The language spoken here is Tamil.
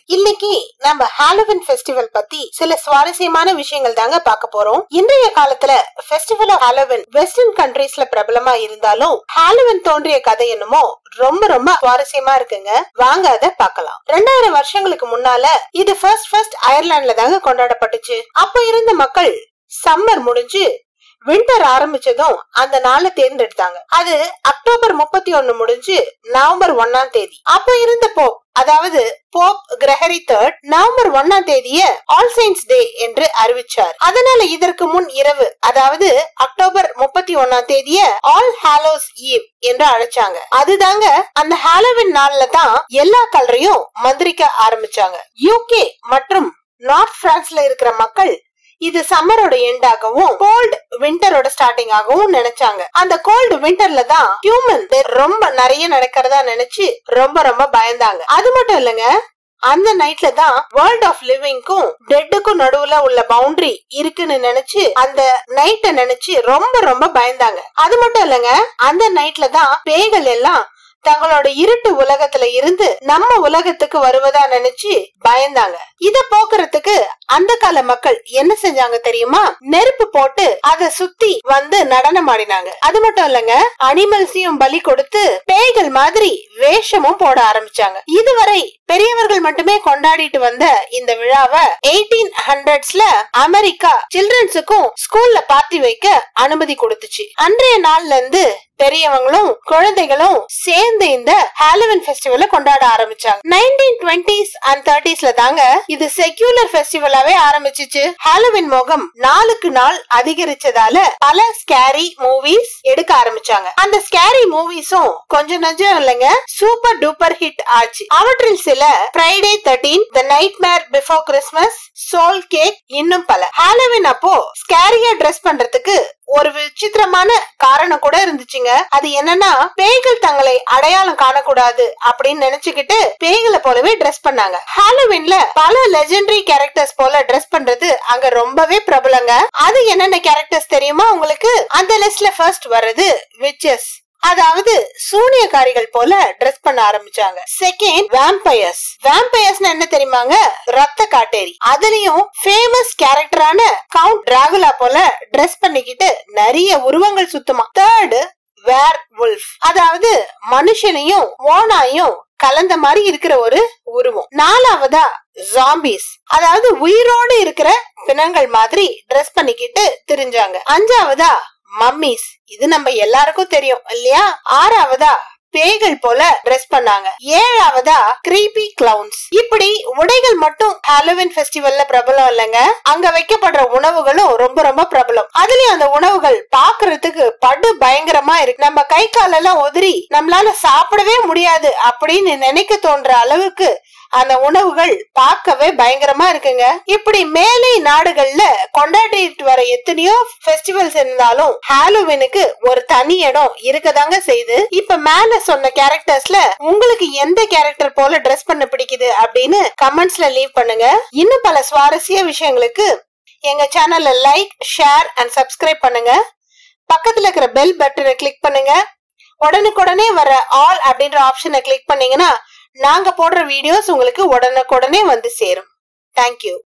இன்னைக்கு நம்ம ஹாலோவின் ஃபெஸ்டிவல் பத்தி சில சுவாரஸ்யமான விஷயங்கள் தாங்க பார்க்க போறோம் இன்றைய காலத்துல ஃபெஸ்டிவல் ஆஃப் ஹாலோவின் வெஸ்டர்ன் கண்ட்ரீஸ்ல பிரபலமா இருந்தாலும் ஹாலோவின் தோன்றிய கதை என்னமோ ரொம்ப ரொம்ப சுவாரஸ்யமா இருக்குங்க வாங்க அதை பார்க்கலாம் ரெண்டாயிரம் வருஷங்களுக்கு முன்னால இது ஃபர்ஸ்ட் ஃபர்ஸ்ட் அயர்லாந்துல தாங்க கொண்டாடப்பட்டுச்சு அப்ப இருந்த மக்கள் சம்மர் முடிஞ்சு வின்டர் ஆரம்பிச்சதும் அந்த நாளை தேர்ந்தெடுத்தாங்க அது அக்டோபர் முப்பத்தி ஒண்ணு முடிஞ்சு நவம்பர் ஒன்னாம் தேதி அப்ப இருந்த போப் அதாவது போப் கிரஹரி தேர்ட் நவம்பர் ஒன்னாம் தேதிய ஆல் சயின்ஸ் டே என்று அறிவிச்சார் அதனால இதற்கு முன் இரவு அதாவது அக்டோபர் முப்பத்தி ஒன்னாம் தேதிய ஆல் ஹாலோஸ் ஈவ் என்று அழைச்சாங்க அதுதாங்க அந்த ஹாலோவின் நாள்ல தான் எல்லா கலரையும் மந்திரிக்க ஆரம்பிச்சாங்க யூகே மற்றும் நார்த் பிரான்ஸ்ல இருக்கிற மக்கள் இது சம்மரோட எண்டாகவும் கோல்ட் விண்டரோட ஸ்டார்டிங் ஆகவும் நினைச்சாங்க அந்த கோல்டு விண்டர்ல தான் ஹியூமன் ரொம்ப நிறைய நடக்கிறதா நினைச்சு ரொம்ப ரொம்ப பயந்தாங்க அது மட்டும் இல்லங்க அந்த நைட்ல தான் வேர்ல்ட் ஆஃப் லிவிங்க்கும் டெட்டுக்கும் நடுவுல உள்ள பவுண்டரி இருக்குன்னு நினைச்சு அந்த நைட்டை நினைச்சு ரொம்ப ரொம்ப பயந்தாங்க அது மட்டும் இல்லங்க அந்த நைட்ல தான் பேய்கள் எல்லாம் தங்களோட இருட்டு உலகத்துல இருந்து நம்ம உலகத்துக்கு வருவதா நினைச்சு பயந்தாங்க இத போக்குறதுக்கு அந்த கால மக்கள் என்ன செஞ்சாங்க தெரியுமா நெருப்பு போட்டு அத சுத்தி வந்து நடனம் ஆடினாங்க அது மட்டும் இல்லங்க அனிமல்ஸையும் பலி கொடுத்து பேய்கள் மாதிரி வேஷமும் போட ஆரம்பிச்சாங்க இதுவரை பெரியவர்கள் மட்டுமே கொண்டாடிட்டு வந்த இந்த விழாவை எயிட்டீன் ஹண்ட்ரட்ஸ்ல அமெரிக்கா சில்ட்ரன்ஸுக்கும் ஸ்கூல்ல பார்ட்டி வைக்க அனுமதி கொடுத்துச்சு அன்றைய நாள்ல இருந்து பெரியவங்களும் குழந்தைகளும் சேர்ந்து இந்த ஹாலோவின் ஃபெஸ்டிவல கொண்டாட ஆரம்பிச்சாங்க நைன்டீன் டுவெண்ட்டிஸ் அண்ட் தேர்ட்டிஸ்ல தாங்க இது செக்யூலர் ஃபெஸ்டிவலாவே ஆரம்பிச்சிச்சு ஹாலோவின் முகம் நாளுக்கு நாள் அதிகரிச்சதால பல ஸ்கேரி மூவிஸ் எடுக்க ஆரம்பிச்சாங்க அந்த ஸ்கேரி மூவிஸும் கொஞ்சம் நஞ்சம் இல்லைங்க சூப்பர் டூப்பர் ஹிட் ஆச்சு அவற்றில் சில Friday thirteen the nightmare before Christmas soul cake இன்னும் பல ஹாலோவின் அப்போ ஸ்கேரியா ட்ரெஸ் பண்றதுக்கு ஒரு விசித்திரமான காரணம் கூட இருந்துச்சுங்க அது என்னன்னா பேய்கள் தங்களை அடையாளம் காணக்கூடாது அப்படின்னு நினைச்சுக்கிட்டு பேய்களை போலவே ட்ரெஸ் பண்ணாங்க ஹாலோவின்ல பல லெஜெண்டரி கேரக்டர்ஸ் போல ட்ரெஸ் பண்றது அங்க ரொம்பவே பிரபலங்க அது என்னென்ன கேரக்டர்ஸ் தெரியுமா உங்களுக்கு அந்த லிஸ்ட்ல ஃபர்ஸ்ட் வர்றது விச்சஸ் அதாவது சூனியக்காரிகள் போல ட்ரெஸ் பண்ண ஆரம்பிச்சாங்க செகண்ட் வேம்பயர்ஸ் வேம்பயர்ஸ் என்ன தெரியுமாங்க ரத்த காட்டேரி அதுலயும் ஃபேமஸ் கேரக்டரான கவுண்ட் டிராகுலா போல ட்ரெஸ் பண்ணிக்கிட்டு நிறைய உருவங்கள் சுத்தமா தேர்டு வேர் உல்ஃப் அதாவது மனுஷனையும் ஓனாயும் கலந்த மாதிரி இருக்கிற ஒரு உருவம் நாலாவதா ஜாம்பிஸ் அதாவது உயிரோடு இருக்கிற பிணங்கள் மாதிரி ட்ரெஸ் பண்ணிக்கிட்டு திரிஞ்சாங்க அஞ்சாவதா மம்மிஸ் இது நம்ம எல்லாருக்கும் தெரியும் இல்லையா ஆறாவதா பேய்கள் போல ட்ரெஸ் பண்ணாங்க ஏழாவதா கிரீபி கிளவுன்ஸ் இப்படி உடைகள் மட்டும் ஹாலோவின் ஃபெஸ்டிவல்ல பிரபலம் இல்லைங்க அங்க வைக்கப்படுற உணவுகளும் ரொம்ப ரொம்ப பிரபலம் அதுலயும் அந்த உணவுகள் பாக்குறதுக்கு படு பயங்கரமா இருக்கு நம்ம கை காலெல்லாம் உதிரி நம்மளால சாப்பிடவே முடியாது அப்படின்னு நினைக்க தோன்ற அளவுக்கு அந்த உணவுகள் பார்க்கவே பயங்கரமா இருக்குங்க இப்படி மேலை நாடுகள்ல கொண்டாடிட்டு வர எத்தனையோ ஃபெஸ்டிவல்ஸ் இருந்தாலும் ஹாலோவினுக்கு ஒரு தனி இடம் இருக்கதாங்க செய்யுது இப்ப மேல சொன்ன கேரக்டர்ஸ்ல உங்களுக்கு எந்த கேரக்டர் போல ட்ரெஸ் பண்ண பிடிக்குது அப்படின்னு கமெண்ட்ஸ்ல லீவ் பண்ணுங்க இன்னும் பல சுவாரஸ்ய விஷயங்களுக்கு எங்க சேனல்ல லைக் ஷேர் அண்ட் சப்ஸ்கிரைப் பண்ணுங்க பக்கத்துல இருக்கிற பெல் பட்டனை கிளிக் பண்ணுங்க உடனுக்குடனே வர ஆல் அப்படின்ற ஆப்ஷனை கிளிக் பண்ணீங்கன்னா நாங்க போடுற வீடியோஸ் உங்களுக்கு உடனுக்குடனே வந்து சேரும் தேங்க்யூ